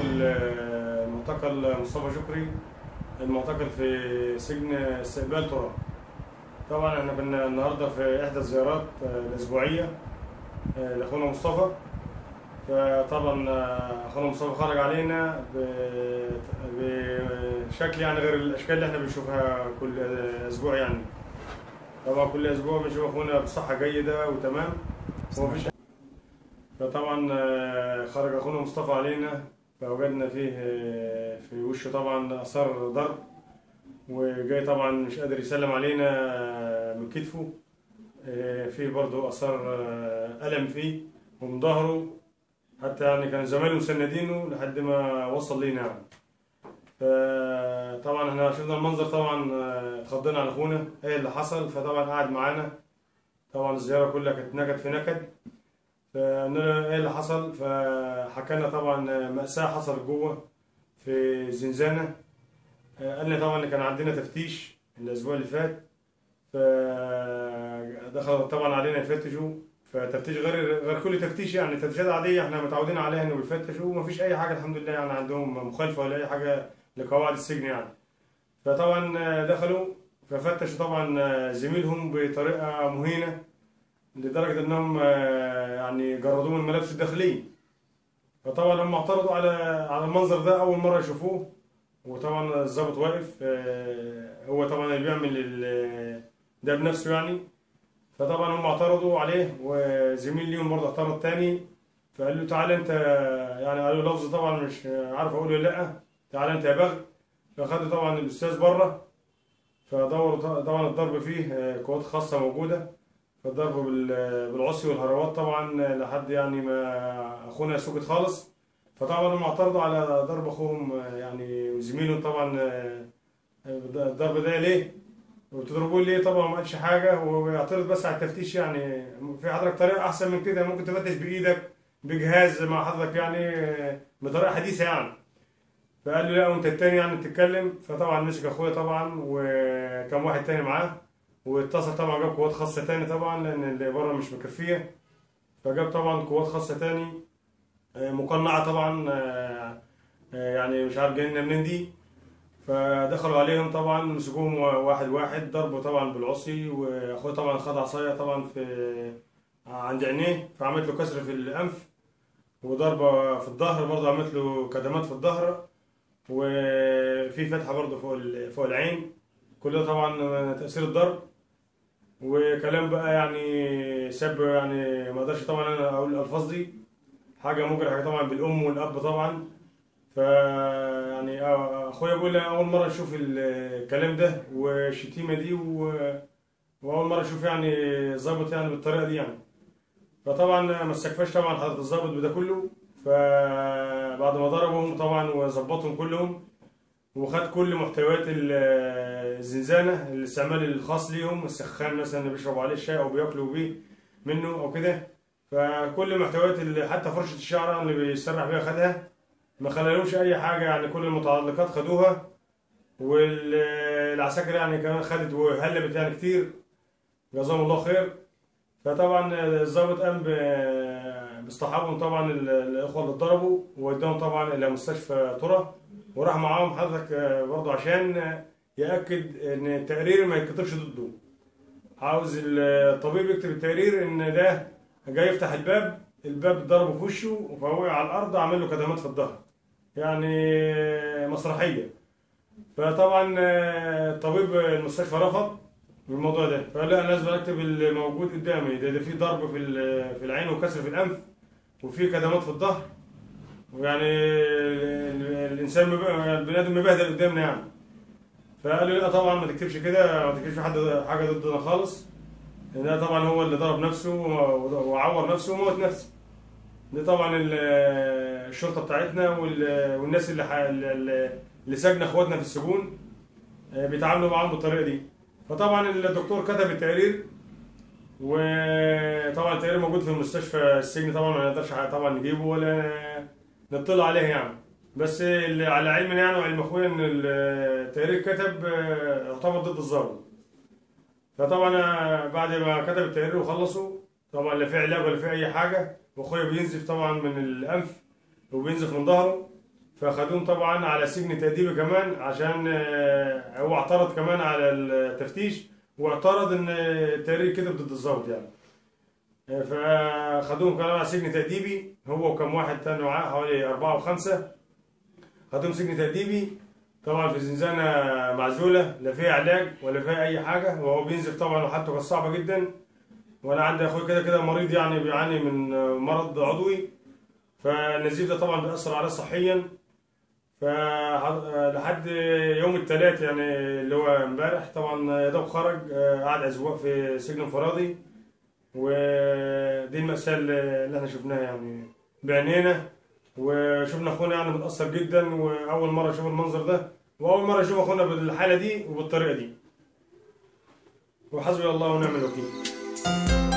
المعتقل مصطفى شكري المعتقل في سجن استقبال تراب طبعا احنا كنا النهارده في احدى الزيارات الاسبوعيه لاخونا مصطفى فطبعا اخونا مصطفى خرج علينا ب- بشكل يعني غير الاشكال اللي احنا بنشوفها كل اسبوع يعني طبعا كل اسبوع بنشوف اخونا بصحه جيده وتمام ومفيش فطبعا آه، خرج اخونا مصطفى علينا فوجدنا فيه آه، في وشه طبعا اثار ضرب وجاي طبعا مش قادر يسلم علينا آه، من كتفه آه، فيه برضه اثار آه، الم فيه ومن ظهره حتى يعني كان زمايله مسندينه لحد ما وصل لينا يعني فطبعا احنا شفنا المنظر طبعا آه، اتخضينا على اخونا ايه اللي حصل فطبعا قعد معانا طبعا الزياره كلها كانت نكد في نكد فقلنا له ايه اللي حصل فحكى لنا طبعا مأساة حصلت جوه في الزنزانة آه، قال لي طبعا إن كان عندنا تفتيش الأسبوع اللي فات فدخلوا طبعا علينا يفتشوا فتفتيش غير غير كل تفتيش يعني تفتيشات عادية احنا متعودين عليها انه بيفتشوا ومفيش أي حاجة الحمد لله يعني عندهم مخالفة ولا أي حاجة لقواعد السجن يعني فطبعا آه، دخلوا ففتشوا طبعا آه، زميلهم بطريقة مهينة لدرجة انهم آه، يعني جردوه من الملابس الداخلية فطبعا هم اعترضوا على على المنظر ده أول مرة يشوفوه وطبعا الضابط واقف آه، هو طبعا اللي بيعمل ال- ده بنفسه يعني فطبعا هم اعترضوا عليه وزميل ليهم برضه اعترض تاني فقال له تعالى انت يعني قالوا لفظ طبعا مش عارف اقوله ولا لا تعالى انت يا بغل فخدوا طبعا الاستاذ بره فدوروا طبعا الضرب فيه آه، قوات خاصة موجودة فالضرب بال- بالعصي والهروات طبعا لحد يعني ما اخونا سكت خالص فطبعا هم اعترضوا على ضرب اخوهم يعني وزميلهم طبعا الضرب ده ليه؟ وتضربوه ليه طبعا ما قالش حاجه ويعترض بس على التفتيش يعني في حضرتك طريقه احسن من كده ممكن تفتش بايدك بجهاز مع حضرتك يعني بطريقه حديثه يعني فقال له لا وانت التاني يعني تتكلم فطبعا مسك اخويا طبعا وكان واحد تاني معاه واتصل طبعا جاب قوات خاصة تاني طبعا لأن اللي بره مش مكفية فجاب طبعا قوات خاصة تاني آه، مقنعة طبعا آه، آه، يعني مش عارف جايين منين دي فدخلوا عليهم طبعا مسكوهم واحد واحد ضربوا طبعا بالعصي واخويا طبعا خد عصاية طبعا في عند عينيه فعملت له كسر في الأنف وضربة في الظهر برضه عملت له كدمات في الظهر وفي فتحة برضه فوق ال- فوق العين كل ده طبعا تأثير الضرب وكلام بقى يعني سب يعني ما اقدرش طبعا انا اقول الالفاظ دي حاجه مجرحه طبعا بالام والاب طبعا ف يعني اخويا بيقول لي اول مره اشوف الكلام ده والشتيمه دي و... واول مره اشوف يعني ظابط يعني بالطريقه دي يعني فطبعا ما استكفاش طبعا حضرتك الظابط بده كله فبعد ما ضربهم طبعا وظبطهم كلهم وخد كل محتويات ال- الزنزانة الاستعمال الخاص ليهم السخان مثلا اللي بيشربوا عليه الشاي أو بياكلوا بيه منه أو كده فكل محتويات ال- حتى فرشة الشعر اللي بيسرح بيها خدها ما خلالوش أي حاجة يعني كل المتعلقات خدوها والعساكر يعني كمان خدت وهلبت يعني كتير جزاهم الله خير فطبعا الضابط قام ب- باصطحابهم طبعا ال- الإخوة اللي اتضربوا ووداهم طبعا إلى مستشفى ترى وراح معاهم حضرتك آه، برضه عشان آه، يأكد إن التقرير ما يتكتبش ضده عاوز ال- الطبيب يكتب التقرير إن ده جاي يفتح الباب الباب ضربه في وشه فوقع على الأرض عمل له كدمات في الظهر يعني آه، مسرحية فطبعا آه، الطبيب المستشفى رفض الموضوع ده فقال لا أنا لازم أكتب الموجود قدامي ده, ده في ضرب في ال- في العين وكسر في الأنف وفي كدمات في الظهر ويعني ال- ال- الانسان مب- البني ادم مبهدل قدامنا يعني فقال لي لا طبعا ما تكتبش كده ما تكتبش حد حاجه ضدنا خالص ده طبعا هو اللي ضرب نفسه و- وعور نفسه وموت نفسه دي طبعا ال- الشرطه بتاعتنا وال- والناس اللي ح- اللي اللي ساجنه اخواتنا في السجون آه، بيتعاملوا معاهم بالطريقه دي فطبعا الدكتور كتب التقرير وطبعا التقرير موجود في المستشفى السجن طبعا ما نقدرش طبعا نجيبه ولا نطلع عليه يعني بس اللي على علم يعني وعلم اخويا ان التقرير كتب آه، يعتبر ضد الضابط فطبعا آه، بعد ما كتب التقرير وخلصوا طبعا لا في علاج ولا في اي حاجه واخويا بينزف طبعا من الانف وبينزف من ظهره فخدوهم طبعا على سجن تأديبي كمان عشان آه، هو اعترض كمان على التفتيش واعترض ان التقرير كذب ضد الضابط يعني آه، فخدوهم كمان على سجن تأديبي هو وكم واحد تاني معاه حوالي أربعة أو خمسة خدوهم سجن تأديبي طبعا في زنزانة معزولة لا فيها علاج ولا فيها أي حاجة وهو بينزف طبعا وحالته كانت صعبة جدا وأنا عندي أخوي كده كده مريض يعني بيعاني من مرض عضوي فالنزيف ده طبعا بيأثر عليه صحيا فلحد يوم الثلاث يعني اللي هو امبارح طبعا يا دوب خرج آه، قعد أسبوع في سجن انفرادي ودي المأساة اللي احنا شفناها يعني بعينينا وشفنا اخونا يعني متأثر جدا وأول مرة أشوف المنظر ده وأول مرة أشوف اخونا بالحالة دي وبالطريقة دي وحسبي الله ونعم الوكيل